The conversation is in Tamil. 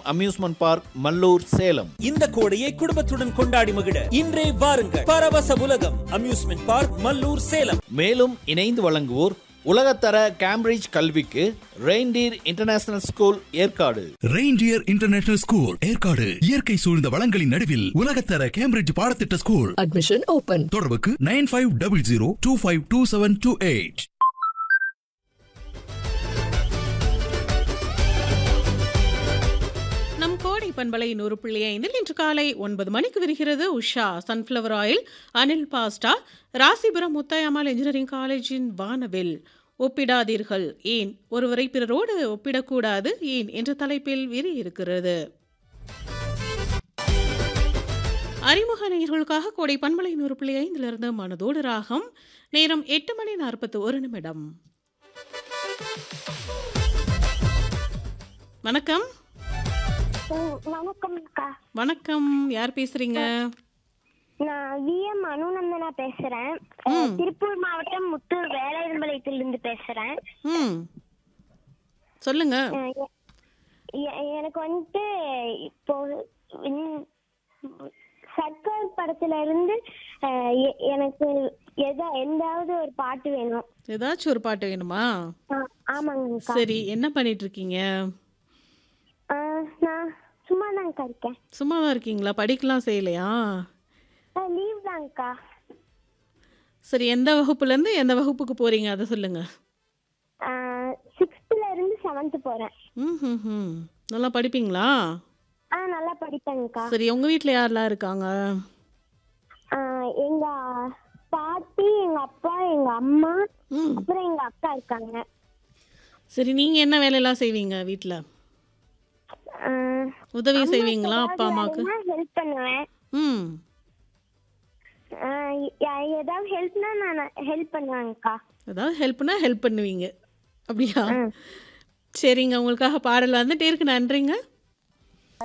அம்யூஸ்மெண்ட் பார்க் மல்லூர் சேலம் இந்த கோடையை குடும்பத்துடன் கொண்டாடி மகிழ இன்றே வாருங்கள் பரவச உலகம் அம்யூஸ்மெண்ட் பார்க் மல்லூர் சேலம் மேலும் இணைந்து வழங்குவோர் உலகத்தர கேம்பிரிட்ஜ் கல்விக்கு reindeer international school Yercaud reindeer international school Yercaud இயற்கை சூழ்ந்த வளங்களின் நடுவில் உலகத்தர கேம்பிரிட்ஜ் பாடத்திட்ட ஸ்கூல் Admission open. தொடர்புக்கு nine five double zero two five two seven two eight நம் கோடை பண்பலை நூறு புள்ளி ஐந்தில் இன்று காலை ஒன்பது மணிக்கு விரிகிறது Usha sunflower oil Anil pasta Rasipuram Muthayammal engineering காலேஜின் வானவில் ஒப்பிடாதீர்கள் ஏன் ஒருவரை பிறரோடு ஒப்பிடக்கூடாது ஏன் என்ற தலைப்பில் விரி இருக்கிறது அறிமுக நேயர்களுக்காக கோடை பண்பலை நூறு புள்ளி ஐந்திலிருந்து மனதோடு ராகம் நேரம் எட்டு மணி நாற்பத்தி ஒரு நிமிடம் வணக்கம் வணக்கம் அக்கா வணக்கம் யார் பேசுறீங்க நான் விஎம் அனுநந்தனா பேசுறேன் ம். திருப்பூர் மாவட்டம் முத்தூர் வேலாயுதம்பாளையத்திலிருந்து பேசுறேன் ம் சொல்லுங்க அஹ் எ- எ- எனக்கு வந்துட்டு இப்போ ம், சர்க்கார் படத்துல இருந்து அஹ், எ- எனக்கு எதா எந்தாவது ஒரு பாட்டு வேணும் ஏதாச்சும் ஒரு பாட்டு வேணுமா ஆ- ஆமாங்க அக்கா சரி என்ன பண்ணிட்டு இருக்கீங்க அஹ், நான் சும்மா தான்க்கா இருக்கேன் சும்மா தான் இருக்கீங்களா படிக்கலாம் செய்யலையா லீவ் தான்க்கா சரி எந்த வகுப்புலேருந்து எந்த வகுப்புக்கு போறீங்க அதை சொல்லுங்க சிக்ஸ்த்ல இருந்து செவன்த் போறேன் ம் ம் ம் நல்லா படிப்பீங்களா ஆ நல்லா படிப்பேங்கக்கா சரி உங்கள் வீட்டில் யாரெல்லாம் இருக்காங்க ஆஹ் எங்க பாட்டி எங்க அப்பா எங்க அம்மா ம் அப்புறம் எங்க அக்கா இருக்காங்க சரி நீங்கள் என்ன வேலையெல்லாம் செய்வீங்க வீட்டில் உதவி செய்வீங்களா அப்பா அம்மாவுக்கு ஹெல்ப் பண்ணுவேன் ம் ஆஹ் யா- ஏதாவது ஹெல்ப்னா நான் ஹெல்ப் பண்ணுவேங்கக்கா ஏதாவது ஹெல்ப்னா ஹெல்ப் பண்ணுவீங்க அப்படியா சரிங்க உங்களுக்காக பாடல் வந்துட்டே இருக்கு நன்றிங்க